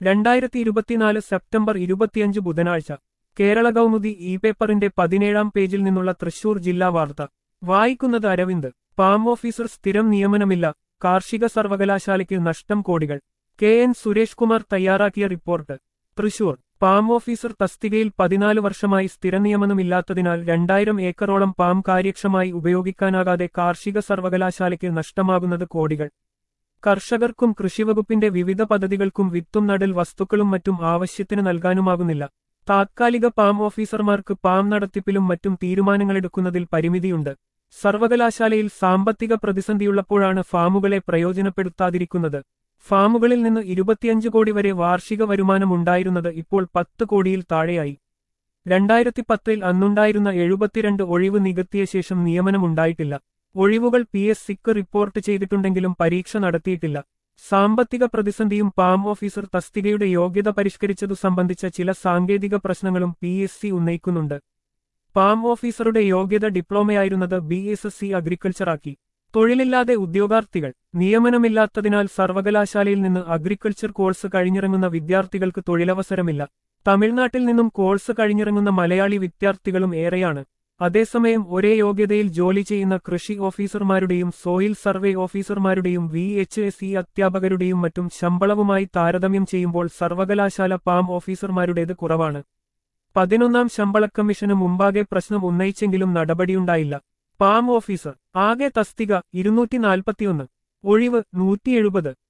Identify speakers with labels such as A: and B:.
A: രണ്ടായിരത്തി ഇരുപത്തിനാല് സെപ്റ്റംബർ ഇരുപത്തിയഞ്ച് ബുധനാഴ്ച കേരള കൗമുദി ഇ പേപ്പറിന്റെ പതിനേഴാം പേജിൽ നിന്നുള്ള തൃശൂർ ജില്ലാ വാർത്ത വായിക്കുന്നത് അരവിന്ദ് പാം ഓഫീസർ സ്ഥിരം നിയമനമില്ല കാർഷിക സർവകലാശാലയ്ക്ക് നഷ്ടം കോടികൾ കെ എൻ സുരേഷ് കുമാർ തയ്യാറാക്കിയ റിപ്പോർട്ട് തൃശൂർ പാം ഓഫീസർ തസ്തികയിൽ പതിനാല് വർഷമായി സ്ഥിര നിയമനമില്ലാത്തതിനാൽ രണ്ടായിരം ഏക്കറോളം പാം കാര്യക്ഷമമായി ഉപയോഗിക്കാനാകാതെ കാർഷിക സർവകലാശാലയ്ക്ക് നഷ്ടമാകുന്നത് കോടികൾ കർഷകർക്കും കൃഷിവകുപ്പിന്റെ വിവിധ പദ്ധതികൾക്കും വിത്തും നടൽ വസ്തുക്കളും മറ്റും ആവശ്യത്തിന് നൽകാനുമാകുന്നില്ല താത്കാലിക പാം ഓഫീസർമാർക്ക് പാം നടത്തിപ്പിലും മറ്റും തീരുമാനങ്ങളെടുക്കുന്നതിൽ പരിമിതിയുണ്ട് സർവകലാശാലയിൽ സാമ്പത്തിക പ്രതിസന്ധിയുള്ളപ്പോഴാണ് ഫാമുകളെ പ്രയോജനപ്പെടുത്താതിരിക്കുന്നത് ഫാമുകളിൽ നിന്ന് ഇരുപത്തിയഞ്ച് കോടി വരെ വാർഷിക വരുമാനം ഉണ്ടായിരുന്നത് ഇപ്പോൾ പത്ത് കോടിയിൽ താഴെയായി രണ്ടായിരത്തി പത്തിൽ അന്നുണ്ടായിരുന്ന എഴുപത്തിരണ്ട് ഒഴിവ് നികത്തിയ ശേഷം നിയമനമുണ്ടായിട്ടില്ല ഒഴിവുകൾ പി എസ് സിക്ക് റിപ്പോർട്ട് ചെയ്തിട്ടുണ്ടെങ്കിലും പരീക്ഷ നടത്തിയിട്ടില്ല സാമ്പത്തിക പ്രതിസന്ധിയും പാം ഓഫീസർ തസ്തികയുടെ യോഗ്യത പരിഷ്കരിച്ചതു സംബന്ധിച്ച ചില സാങ്കേതിക പ്രശ്നങ്ങളും പി എസ് സി ഉന്നയിക്കുന്നുണ്ട് പാം ഓഫീസറുടെ യോഗ്യത ഡിപ്ലോമയായിരുന്നത് ബി എസ് എസ് സി അഗ്രികൾച്ചറാക്കി തൊഴിലില്ലാതെ ഉദ്യോഗാർത്ഥികൾ നിയമനമില്ലാത്തതിനാൽ സർവകലാശാലയിൽ നിന്ന് അഗ്രികൾച്ചർ കോഴ്സ് കഴിഞ്ഞിറങ്ങുന്ന വിദ്യാർത്ഥികൾക്ക് തൊഴിലവസരമില്ല തമിഴ്നാട്ടിൽ നിന്നും കോഴ്സ് കഴിഞ്ഞിറങ്ങുന്ന മലയാളി വിദ്യാർത്ഥികളും ഏറെയാണ് അതേസമയം ഒരേ യോഗ്യതയിൽ ജോലി ചെയ്യുന്ന കൃഷി ഓഫീസർമാരുടെയും സോയിൽ സർവേ ഓഫീസർമാരുടെയും വി എച്ച് എസ് ഇ അധ്യാപകരുടെയും മറ്റും ശമ്പളവുമായി താരതമ്യം ചെയ്യുമ്പോൾ സർവകലാശാല പാം ഓഫീസർമാരുടേത് കുറവാണ് പതിനൊന്നാം ശമ്പള കമ്മീഷന് മുമ്പാകെ പ്രശ്നം ഉന്നയിച്ചെങ്കിലും നടപടിയുണ്ടായില്ല പാം ഓഫീസർ ആകെ തസ്തിക ഇരുന്നൂറ്റി നാൽപ്പത്തിയൊന്ന് ഒഴിവ് നൂറ്റി എഴുപത്